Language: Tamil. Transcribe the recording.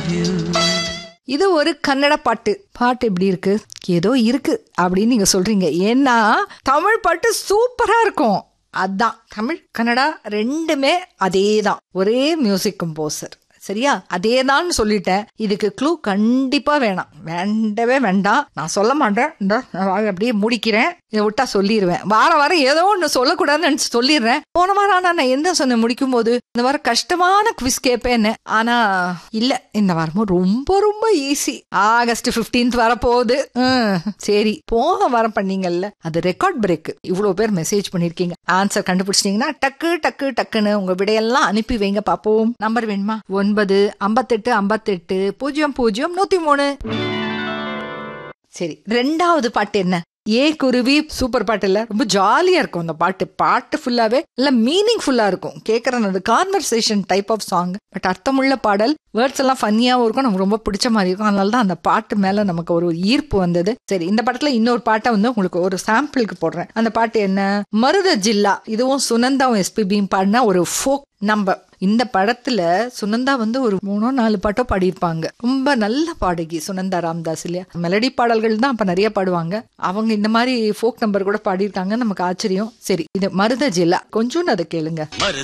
you. இது ஒரு கன்னட பாட்டு பாட்டு எப்படி இருக்கு ஏதோ இருக்கு அப்படின்னு நீங்க சொல்றீங்க ஏன்னா தமிழ் பாட்டு சூப்பரா இருக்கும் அதான் தமிழ் கன்னடா ரெண்டுமே அதே தான் ஒரே மியூசிக் கம்போசர் சரியா அதே தான் சொல்லிட்டேன் இதுக்கு க்ளூ கண்டிப்பா வேணாம் வேண்டவே வேண்டாம் நான் சொல்ல மாட்டேன் இந்த நான் அப்படியே முடிக்கிறேன் இதை விட்டா சொல்லிடுவேன் வார வாரம் ஏதோ ஒன்று சொல்லக்கூடாதுன்னு நினைச்சு சொல்லிடுறேன் போன வாரம் ஆனா நான் எந்த சொன்ன முடிக்கும் போது இந்த வாரம் கஷ்டமான குவிஸ் கேட்பேன்னு ஆனா இல்ல இந்த வாரமும் ரொம்ப ரொம்ப ஈஸி ஆகஸ்ட் 15th வரப்போகுது ம், சரி போக வாரம் பண்ணீங்கல்ல அது ரெக்கார்ட் பிரேக் இவ்வளவு பேர் மெசேஜ் பண்ணிருக்கீங்க ஆன்சர் கண்டுபிடிச்சிட்டீங்கன்னா டக்கு டக்கு டக்குன்னு உங்க விடையெல்லாம் அனுப்பி வைங்க பாப்போம் நம்பர் வேணுமா ஒன்பது ஐம்பத்தெட்டு ஐம்பத்தெட்டு பூஜ்ஜியம் பூஜ்ஜியம் நூத்தி மூணு சரி ரெண்டாவது பாட்டு என்ன ஏ குருவி சூப்பர் பாட்டு இல்ல ரொம்ப ஜாலியா இருக்கும் அந்த பாட்டு பாட்டு ஃபுல்லாவே இல்ல மீனிங் ஃபுல்லா இருக்கும் கேக்குற அந்த conversation type of song but அர்த்தமுள்ள பாடல் வேர்ட்ஸ் எல்லாம் ஃபன்னியாவும் இருக்கும் நமக்கு ரொம்ப பிடிச்ச மாதிரி இருக்கும் அதனால தான் அந்த பாட்டு மேல நமக்கு ஒரு ஈர்ப்பு வந்தது சரி இந்த படத்துல இன்னொரு பாட்டை வந்து உங்களுக்கு ஒரு சாம்பிளுக்கு போடுறேன் அந்த பாட்டு என்ன மருத ஜில்லா இதுவும் சுனந்தாவும் எஸ்பிபியும் பாடினா ஒரு ஃபோக் நம்பர் இந்த படத்துல சுனந்தா வந்து ஒரு மூணோ நாலு பாட்டோ பாடியிருப்பாங்க ரொம்ப நல்ல பாடகி சுனந்தா ராம்தாஸ் இல்லையா மெலடி பாடல்கள் தான் அப்ப நிறைய பாடுவாங்க அவங்க இந்த மாதிரி ஃபோக் நம்பர் கூட பாடியிருக்காங்க நமக்கு ஆச்சரியம் சரி இது மருத ஜில்லா கொஞ்சோண்டு அதை கேளுங்க மருத